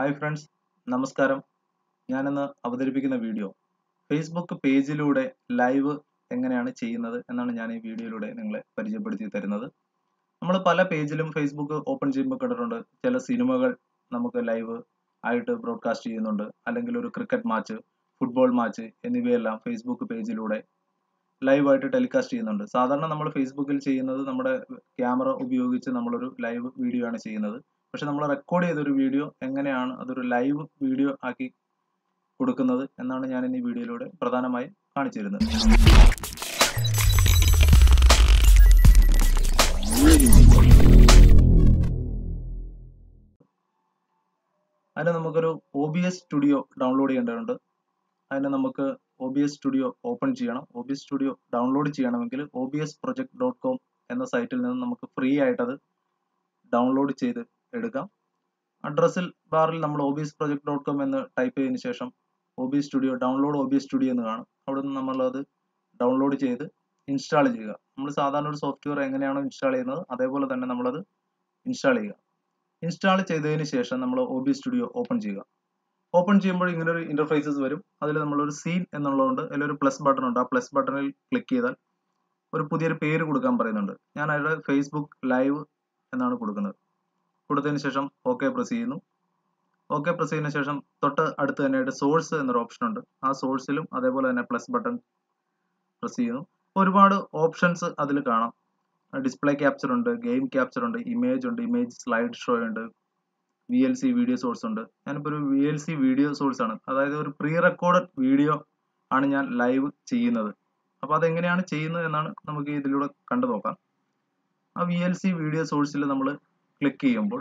Hi friends നമസ്കാരം ഞാനിന്ന് അവതരിപ്പിക്കുന്ന വീഡിയോ ഫേസ്ബുക്ക് പേജിലൂടെ ലൈവ് എങ്ങനെയാണ് ചെയ്യുന്നത് എന്നാണ് ഞാൻ ഈ വീഡിയോയിലൂടെ നിങ്ങളെ പരിചയപ്പെടുത്തി തരുന്നത് നമ്മൾ പല പേജിലും ഫേസ്ബുക്ക് ഓപ്പൺ ചെയ്യുമ്പോൾ കണ്ടിട്ടുണ്ട് ചില സിനിമകൾ നമുക്ക് ലൈവ് ആയിട്ട് ബ്രോഡ്കാസ്റ്റ് ചെയ്യുന്നുണ്ട് അല്ലെങ്കിൽ ഒരു ക്രിക്കറ്റ് മാച്ച് ഫുട്ബോൾ മാച്ച് എന്നിവയെല്ലാം ഫേസ്ബുക്ക് പേജിലൂടെ ലൈവായിട്ട് ടെലികാസ്റ്റ് ചെയ്യുന്നുണ്ട് സാധാരണ നമ്മൾ ഫേസ്ബുക്കിൽ ചെയ്യുന്നത് നമ്മുടെ ക്യാമറ ഉപയോഗിച്ച് നമ്മളൊരു ലൈവ് വീഡിയോ ആണ് ചെയ്യുന്നത് പക്ഷെ നമ്മൾ റെക്കോർഡ് ചെയ്തൊരു വീഡിയോ എങ്ങനെയാണ് അതൊരു ലൈവ് വീഡിയോ ആക്കി കൊടുക്കുന്നത് എന്നാണ് ഞാൻ ഇന്ന് ഈ വീഡിയോയിലൂടെ പ്രധാനമായും കാണിച്ചു തരുന്നത് അതിന് നമുക്കൊരു O B S studio download ചെയ്യേണ്ടതുണ്ട് അതിന് നമുക്ക് O B S studio open ചെയ്യണം O B S studio download ചെയ്യണമെങ്കിൽ O B S project dot com എന്ന സൈറ്റിൽ നിന്ന് നമുക്ക് ഫ്രീ ആയിട്ടത് ഡൗൺലോഡ് ചെയ്ത് എടുക്കാം അഡ്രസ്സിൽ ബാറിൽ നമ്മൾ O B S project dot com എന്ന് ടൈപ്പ് ചെയ്തതിന് ശേഷം O B studio download O B studio എന്ന് കാണും അവിടെ നിന്ന് നമ്മളത് ഡൗൺലോഡ് ചെയ്ത് ഇൻസ്റ്റാൾ ചെയ്യുക നമ്മൾ സാധാരണ ഒരു സോഫ്റ്റ്വെയർ എങ്ങനെയാണോ ഇൻസ്റ്റാൾ ചെയ്യുന്നത് അതേപോലെ തന്നെ നമ്മളത് ഇൻസ്റ്റാൾ ചെയ്യുക ഇൻസ്റ്റാൾ ചെയ്തതിന് ശേഷം നമ്മൾ ഒ ബി സ്റ്റുഡിയോ ഓപ്പൺ ചെയ്യുക ഓപ്പൺ ചെയ്യുമ്പോൾ ഇങ്ങനെ ഒരു ഇന്റർഫേസസ് വരും അതിൽ നമ്മളൊരു സീൻ എന്നുള്ളതുകൊണ്ട് അതിലൊരു പ്ലസ് ബട്ടൺ ഉണ്ട് ആ പ്ലസ് ബട്ടണിൽ ക്ലിക്ക് ചെയ്താൽ ഒരു പുതിയൊരു പേര് കൊടുക്കാൻ പറയുന്നുണ്ട് ഞാൻ അതിൽ ഫേസ്ബുക്ക് ലൈവ് എന്നാണ് കൊടുക്കുന്നത് കൊടുത്തതിന് ശേഷം ഓക്കെ പ്രസ് ചെയ്യുന്നു ഓക്കെ പ്രസ് ചെയ്തതിനു ശേഷം തൊട്ട് അടുത്ത് തന്നെയായിട്ട് സോഴ്സ് എന്നൊരു ഓപ്ഷൻ ഉണ്ട് ആ സോഴ്സിലും അതേപോലെ തന്നെ പ്ലസ് ബട്ടൺ പ്രസ് ചെയ്യുന്നു ഒരുപാട് ഓപ്ഷൻസ് അതിൽ കാണാം ഡിസ്പ്ലേ ക്യാപ്ചർ ഉണ്ട് ഗെയിം ക്യാപ്ചർ ഉണ്ട് ഇമേജ് ഉണ്ട് ഇമേജ് സ്ലൈഡ് ഷോ ഉണ്ട് V L C video source ഉണ്ട് ഞാനിപ്പോൾ ഒരു V L C video source ആണ് അതായത് ഒരു പ്രീ റെക്കോർഡഡ് വീഡിയോ ആണ് ഞാൻ ലൈവ് ചെയ്യുന്നത് അപ്പോൾ അതെങ്ങനെയാണ് ചെയ്യുന്നത് എന്നാണ് നമുക്ക് ഇതിലൂടെ കണ്ടു നോക്കാം ആ വി എൽ സി വീഡിയോ സോഴ്സിൽ നമ്മൾ ക്ലിക്ക് ചെയ്യുമ്പോൾ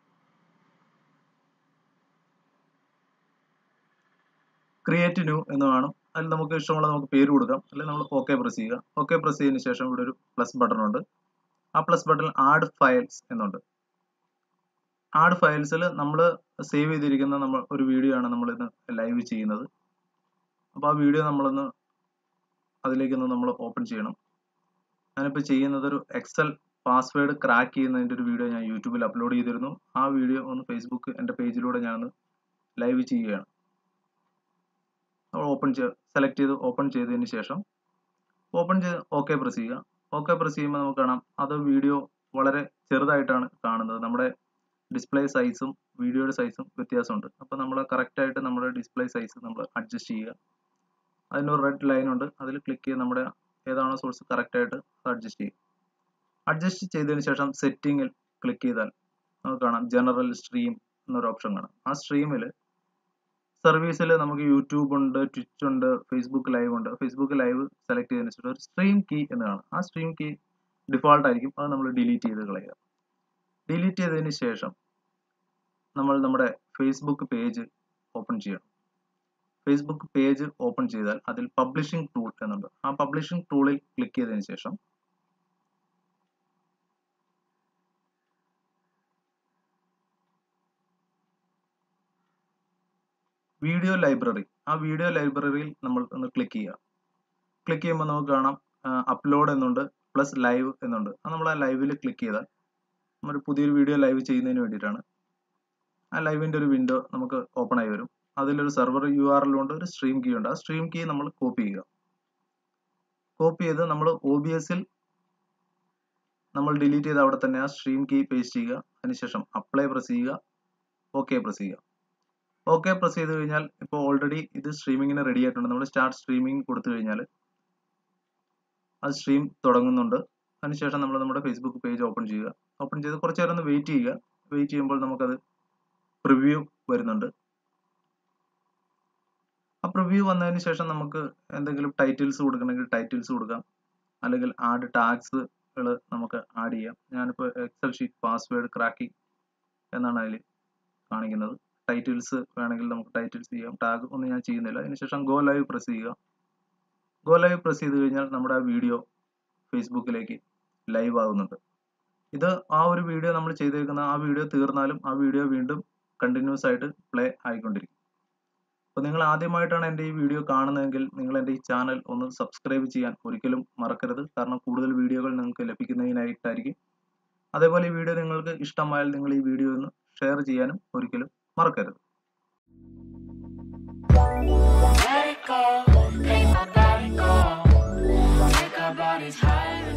ക്രിയേറ്റ് ന്യൂ എന്ന് കാണും അതിൽ നമുക്ക് ഇഷ്ടമുള്ള നമുക്ക് പേര് കൊടുക്കാം അല്ലെങ്കിൽ നമ്മൾ ഓക്കെ പ്രസ് ചെയ്യുക ഓക്കെ പ്രസ് ചെയ്തതിന് ശേഷം ഇവിടെ ഒരു പ്ലസ് ബട്ടൺ ഉണ്ട് ആ പ്ലസ് ബട്ടണിൽ ആഡ് ഫയൽസ് എന്നുണ്ട് ആഡ് ഫയൽസിൽ നമ്മൾ സേവ് ചെയ്തിരിക്കുന്ന നമ്മൾ ഒരു വീഡിയോ ആണ് നമ്മൾ ഇന്ന് ലൈവ് ചെയ്യുന്നത് അപ്പോൾ ആ വീഡിയോ നമ്മളൊന്ന് അതിലേക്കൊന്ന് നമ്മൾ ഓപ്പൺ ചെയ്യണം ഞാനിപ്പോൾ ചെയ്യുന്നത് ഒരു എക്സൽ പാസ്വേഡ് ക്രാക്ക് ചെയ്യുന്നതിൻ്റെ ഒരു വീഡിയോ ഞാൻ യൂട്യൂബിൽ അപ്ലോഡ് ചെയ്തിരുന്നു ആ വീഡിയോ ഒന്ന് ഫേസ്ബുക്ക് എൻ്റെ പേജിലൂടെ ഞാനൊന്ന് ലൈവ് ചെയ്യുകയാണ് നമ്മൾ ഓപ്പൺ ചെയ്ത് സെലക്ട് ചെയ്ത് ഓപ്പൺ ചെയ്തതിന് ശേഷം ഓപ്പൺ ചെയ്ത് ഓക്കെ പ്രസ് ചെയ്യുക ഓക്കെ പ്രസ് ചെയ്യുമ്പോൾ നമുക്ക് കാണാം അത് വീഡിയോ വളരെ ചെറുതായിട്ടാണ് കാണുന്നത് നമ്മുടെ ഡിസ്പ്ലേ സൈസും വീഡിയോയുടെ സൈസും വ്യത്യാസമുണ്ട് അപ്പോൾ നമ്മൾ കറക്റ്റായിട്ട് നമ്മുടെ ഡിസ്പ്ലേ സൈസ് നമ്മൾ അഡ്ജസ്റ്റ് ചെയ്യുക അതിനൊരു റെഡ് ലൈൻ ഉണ്ട് അതിൽ ക്ലിക്ക് ചെയ്ത് നമ്മുടെ ഏതാണോ സോഴ്സ് കറക്റ്റായിട്ട് അത് അഡ്ജസ്റ്റ് ചെയ്യുക അഡ്ജസ്റ്റ് ചെയ്തതിന് ശേഷം സെറ്റിങ്ങിൽ ക്ലിക്ക് ചെയ്താൽ നമുക്ക് കാണാം ജനറൽ സ്ട്രീം എന്നൊരു ഓപ്ഷൻ കാണാം ആ സ്ട്രീമിൽ സർവീസിൽ നമുക്ക് യൂട്യൂബ് ഉണ്ട് ട്വിച്ച് ഉണ്ട് ഫേസ്ബുക്ക് ലൈവ് ഉണ്ട് ഫേസ്ബുക്ക് ലൈവ് സെലക്ട് ചെയ്തതിന് ശേഷം ഒരു സ്ട്രീം കീ എന്ന് കാണാം ആ സ്ട്രീം കീ ഡിഫോൾട്ട് ആയിരിക്കും അത് നമ്മൾ ഡിലീറ്റ് ചെയ്ത് കളയുക ഡിലീറ്റ് ചെയ്തതിന് ശേഷം നമ്മൾ നമ്മുടെ ഫേസ്ബുക്ക് പേജ് ഓപ്പൺ ചെയ്യണം ഫേസ്ബുക്ക് പേജ് ഓപ്പൺ ചെയ്താൽ അതിൽ പബ്ലിഷിംഗ് ടൂൾ എന്നുണ്ട് ആ പബ്ലിഷിംഗ് ടൂളിൽ ക്ലിക്ക് ചെയ്തതിന് ശേഷം വീഡിയോ ലൈബ്രറി ആ വീഡിയോ ലൈബ്രറിയിൽ നമ്മൾ ഒന്ന് ക്ലിക്ക് ചെയ്യുക ക്ലിക്ക് ചെയ്യുമ്പോൾ നമുക്ക് കാണാം അപ്ലോഡ് എന്നുണ്ട് പ്ലസ് ലൈവ് എന്നുണ്ട് അത് നമ്മൾ ആ ലൈവിൽ ക്ലിക്ക് ചെയ്താൽ നമ്മൾ പുതിയൊരു വീഡിയോ ലൈവ് ചെയ്യുന്നതിന് വേണ്ടിയിട്ടാണ് ആ ലൈവിൻ്റെ ഒരു വിൻഡോ നമുക്ക് ഓപ്പൺ ആയി വരും അതിലൊരു സെർവർ യു ആർ എൽ ഉണ്ട് ഒരു സ്ട്രീം കീ ഉണ്ട് ആ സ്ട്രീം കീ നമ്മൾ കോപ്പി ചെയ്യുക കോപ്പി ചെയ്ത് നമ്മൾ ഒ ബി എസിൽ നമ്മൾ ഡിലീറ്റ് ചെയ്ത് അവിടെ തന്നെ ആ സ്ട്രീം കീ പേസ്റ്റ് ചെയ്യുക അതിനുശേഷം അപ്ലൈ പ്രസ് ചെയ്യുക ഓക്കെ പ്രസ് ചെയ്യുക ഓക്കെ പ്രസ് ചെയ്ത് കഴിഞ്ഞാൽ ഇപ്പോൾ ഓൾറെഡി ഇത് സ്ട്രീമിങ്ങിന് റെഡി ആയിട്ടുണ്ട് നമ്മൾ സ്റ്റാർട്ട് സ്ട്രീമിംഗ് കൊടുത്തു കഴിഞ്ഞാൽ അത് സ്ട്രീം തുടങ്ങുന്നുണ്ട് അതിനുശേഷം നമ്മൾ നമ്മുടെ ഫേസ്ബുക്ക് പേജ് ഓപ്പൺ ചെയ്യുക ഓപ്പൺ ചെയ്ത് കുറച്ച് നേരം ഒന്ന് വെയിറ്റ് ചെയ്യുക വെയിറ്റ് ചെയ്യുമ്പോൾ നമുക്കത് പ്രിവ്യൂ വരുന്നുണ്ട് ആ പ്രിവ്യൂ വന്നതിന് ശേഷം നമുക്ക് എന്തെങ്കിലും ടൈറ്റിൽസ് കൊടുക്കണമെങ്കിൽ ടൈറ്റിൽസ് കൊടുക്കാം അല്ലെങ്കിൽ ആഡ് ടാഗ്സുകൾ നമുക്ക് ആഡ് ചെയ്യാം ഞാനിപ്പോൾ എക്സൽ ഷീറ്റ് പാസ്വേഡ് ക്രാക്കിംഗ് എന്നാണ് അതിൽ കാണിക്കുന്നത് ടൈറ്റിൽസ് വേണമെങ്കിൽ നമുക്ക് ടൈറ്റിൽസ് ചെയ്യാം ടാഗ് ഒന്നും ഞാൻ ചെയ്യുന്നില്ല അതിനുശേഷം ഗോ ലൈവ് പ്രസ് ചെയ്യുക ഗോ ലൈവ് പ്രസ് ചെയ്ത് കഴിഞ്ഞാൽ നമ്മുടെ ആ വീഡിയോ ഫേസ്ബുക്കിലേക്ക് ലൈവ് ആകുന്നുണ്ട് ഇത് ആ ഒരു വീഡിയോ നമ്മൾ ചെയ്തേക്കുന്ന ആ വീഡിയോ തീർന്നാലും ആ വീഡിയോ വീണ്ടും കണ്ടിന്യൂസ് ആയിട്ട് പ്ലേ ആയിക്കൊണ്ടിരിക്കും അപ്പോൾ നിങ്ങൾ ആദ്യമായിട്ടാണ് എൻ്റെ ഈ വീഡിയോ കാണുന്നതെങ്കിൽ നിങ്ങൾ എൻ്റെ ഈ ചാനൽ ഒന്ന് സബ്സ്ക്രൈബ് ചെയ്യാൻ ഒരിക്കലും മറക്കരുത് കാരണം കൂടുതൽ വീഡിയോകൾ നിങ്ങൾക്ക് ലഭിക്കുന്നതിനായിട്ടായിരിക്കും അതേപോലെ ഈ വീഡിയോ നിങ്ങൾക്ക് ഇഷ്ടമായാൽ നിങ്ങൾ ഈ വീഡിയോ ഒന്ന് ഷെയർ ചെയ്യാനും ഒരിക്കലും മറക്കരുത് Everybody's hiding.